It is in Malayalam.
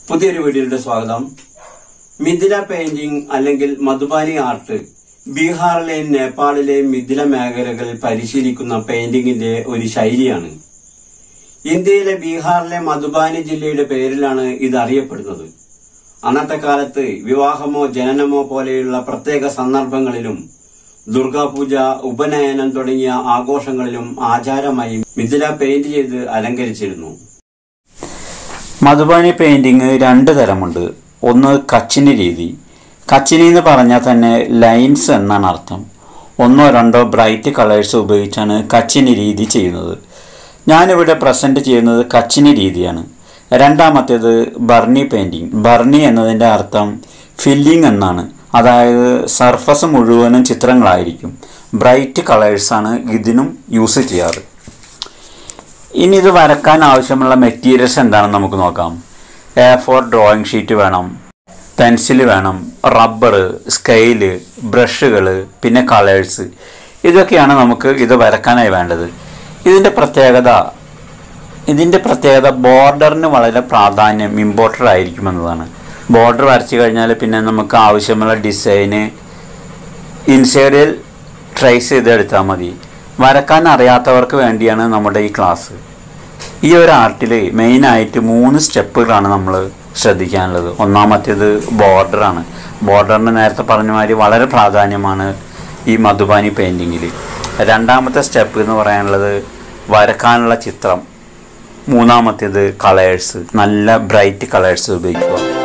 പുതിയൊരു വീഡിയോയുടെ സ്വാഗതം മിഥില പെയിന്റിംഗ് അല്ലെങ്കിൽ മധുബാനി ആർട്ട് ബീഹാറിലെയും നേപ്പാളിലെയും മിഥില മേഖലകളിൽ പരിശീലിക്കുന്ന പെയിന്റിംഗിന്റെ ഒരു ശൈലിയാണ് ഇന്ത്യയിലെ ബീഹാറിലെ മധുബാനി ജില്ലയുടെ പേരിലാണ് ഇത് അറിയപ്പെടുന്നത് അന്നത്തെ കാലത്ത് വിവാഹമോ ജനനമോ പോലെയുള്ള പ്രത്യേക സന്ദർഭങ്ങളിലും ദുർഗാപൂജ ഉപനയനം തുടങ്ങിയ ആഘോഷങ്ങളിലും ആചാരമായി മിഥില പെയിന്റ് ചെയ്ത് അലങ്കരിച്ചിരുന്നു മധുബാനി പെയിന്റിങ് രണ്ട് തരമുണ്ട് ഒന്ന് കച്ചിനി രീതി കച്ചിനി എന്ന് പറഞ്ഞാൽ തന്നെ ലൈൻസ് എന്നാണ് അർത്ഥം ഒന്നോ രണ്ടോ ബ്രൈറ്റ് കളേഴ്സ് ഉപയോഗിച്ചാണ് കച്ചിനി രീതി ചെയ്യുന്നത് ഞാനിവിടെ പ്രസന്റ് ചെയ്യുന്നത് കച്ചിനി രീതിയാണ് രണ്ടാമത്തേത് ബർണി പെയിന്റിങ് ബർണി എന്നതിൻ്റെ അർത്ഥം ഫില്ലിംഗ് എന്നാണ് അതായത് സർഫസ് മുഴുവനും ചിത്രങ്ങളായിരിക്കും ബ്രൈറ്റ് കളേഴ്സാണ് ഇതിനും യൂസ് ചെയ്യാറ് ഇനി ഇത് വരക്കാൻ ആവശ്യമുള്ള മെറ്റീരിയൽസ് എന്താണെന്ന് നമുക്ക് നോക്കാം എ ഫോർ ഡ്രോയിങ് ഷീറ്റ് വേണം പെൻസിൽ വേണം റബ്ബർ സ്കെയില് ബ്രഷുകൾ പിന്നെ കളേഴ്സ് ഇതൊക്കെയാണ് നമുക്ക് ഇത് വരക്കാനായി വേണ്ടത് ഇതിൻ്റെ പ്രത്യേകത ഇതിൻ്റെ പ്രത്യേകത ബോർഡറിന് വളരെ പ്രാധാന്യം ഇമ്പോർട്ടൻ്റ് ആയിരിക്കുമെന്നതാണ് ബോർഡർ വരച്ചു കഴിഞ്ഞാൽ പിന്നെ നമുക്ക് ആവശ്യമുള്ള ഡിസൈന് ഇൻസൈഡിൽ ട്രേസ് ചെയ്തെടുത്താൽ മതി വരക്കാൻ അറിയാത്തവർക്ക് വേണ്ടിയാണ് നമ്മുടെ ഈ ക്ലാസ് ഈ ഒരു ആർട്ടിൽ മെയിനായിട്ട് മൂന്ന് സ്റ്റെപ്പുകളാണ് നമ്മൾ ശ്രദ്ധിക്കാനുള്ളത് ഒന്നാമത്തേത് ബോർഡറാണ് ബോർഡറിന് നേരത്തെ പറഞ്ഞ മാതിരി വളരെ പ്രാധാന്യമാണ് ഈ മധുബാനി പെയിൻറ്റിങ്ങിൽ രണ്ടാമത്തെ സ്റ്റെപ്പ് എന്ന് പറയാനുള്ളത് വരക്കാനുള്ള ചിത്രം മൂന്നാമത്തേത് കളേഴ്സ് നല്ല ബ്രൈറ്റ് കളേഴ്സ് ഉപയോഗിക്കുക